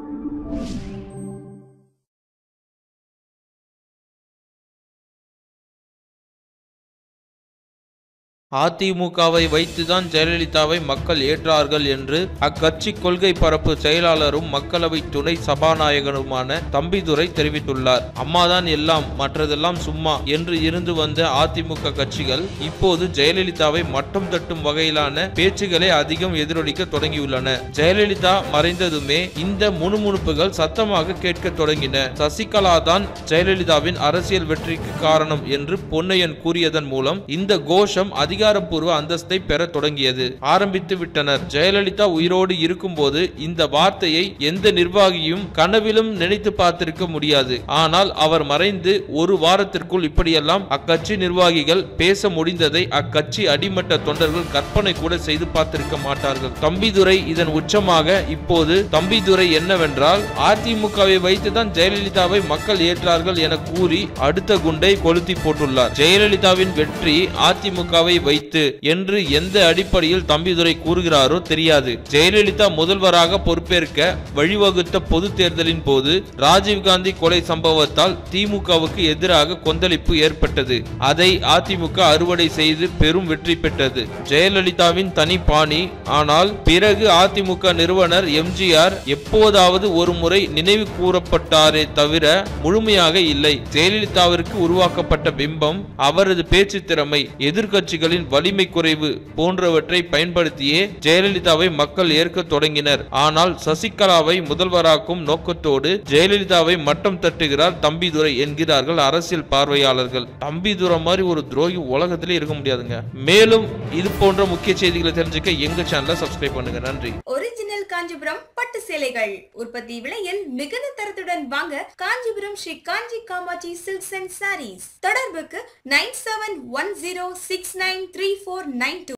அதிமுகவை வைத்துதான் ஜெயலலிதாவை மக்கள் ஏற்றார்கள் என்று அக்கட்சி கொள்கை பரப்பு செயலாளரும் மக்களவை துணை சபாநாயகருமான தம்பிதுரை தெரிவித்துள்ளார் அம்மாதான் எல்லாம் மற்றதெல்லாம் சும்மா என்று இருந்து வந்த அதிமுக கட்சிகள் இப்போது ஜெயலலிதாவை மட்டம் தட்டும் வகையிலான பேச்சுகளை அதிகம் எதிரொலிக்க தொடங்கியுள்ளன ஜெயலலிதா மறைந்ததுமே இந்த முணுமுணுப்புகள் சத்தமாக கேட்க தொடங்கின சசிகலா தான் ஜெயலலிதாவின் அரசியல் வெற்றிக்கு காரணம் என்று பொன்னையன் கூறியதன் மூலம் இந்த கோஷம் அதிகாரப்பூர்வ அந்தஸ்தை பெற தொடங்கியது ஆரம்பித்து விட்டனர் ஜெயலலிதா உயிரோடு இருக்கும்போது இந்த வார்த்தையை எந்த நிர்வாகியும் கனவிலும் நினைத்து பார்த்திருக்க முடியாது ஆனால் அவர் மறைந்து ஒரு வாரத்திற்குள் இப்படியெல்லாம் அக்கட்சி நிர்வாகிகள் பேச முடிந்ததை அக்கட்சி அடிமட்ட தொண்டர்கள் கற்பனை கூட செய்து பார்த்திருக்க மாட்டார்கள் தம்பிதுரை இதன் உச்சமாக இப்போது தம்பிதுரை என்னவென்றால் அதிமுகவை வைத்துதான் ஜெயலலிதாவை மக்கள் ஏற்றார்கள் என கூறி அடுத்த குண்டை கொளுத்தி போட்டுள்ளார் ஜெயலலிதாவின் வெற்றி அதிமுகவை வைத்து என்று எந்த அடிப்படையில் தம்பிதுரை கூறுகிறாரோ தெரியாது ஜெயலலிதா முதல்வராக பொறுப்பேற்க வழிவகுத்த பொது தேர்தலின் போது ராஜீவ்காந்தி கொலை சம்பவத்தால் திமுகவுக்கு எதிராக கொந்தளிப்பு ஏற்பட்டது அதை அதிமுக அறுவடை செய்து பெரும் வெற்றி பெற்றது ஜெயலலிதாவின் தனி பாணி ஆனால் பிறகு அதிமுக நிறுவனர் எம்ஜிஆர் எப்போதாவது ஒரு முறை நினைவு கூறப்பட்டாரே தவிர முழுமையாக இல்லை ஜெயலலிதாவிற்கு உருவாக்கப்பட்ட பிம்பம் அவரது பேச்சு திறமை எதிர்க்கட்சிகளின் வலிமை குறைவு போன்றவற்றை பயன்படுத்தியே ஜெயலலிதாவை மக்கள் ஏற்க தொடங்கினர் ஆனால் சசிகலாவை முதல்வராக்கும் நோக்கத்தோடு ஜெயலலிதாவை மட்டம் தட்டுகிறார் தம்பிதுரை என்கிறார்கள் அரசியல் பார்வையாளர்கள் தம்பிதுரை மாதிரி ஒரு துரோகி உலகத்திலே இருக்க முடியாதுங்க மேலும் இது போன்ற முக்கிய செய்திகளை தெரிஞ்சுக்க எங்க சேனலை சப்ஸ்கிரைப் பண்ணுங்க நன்றி ஒரிஜினல் காஞ்சிபுரம் பட்டு சேலைகள் உற்பத்தி விலையில் மிகுந்த தரத்துடன் வாங்க Kanchipuram Sri Kanchi Kamakshi silks and sarees தொடர்புக்கு nine seven one zero six nine three four nine two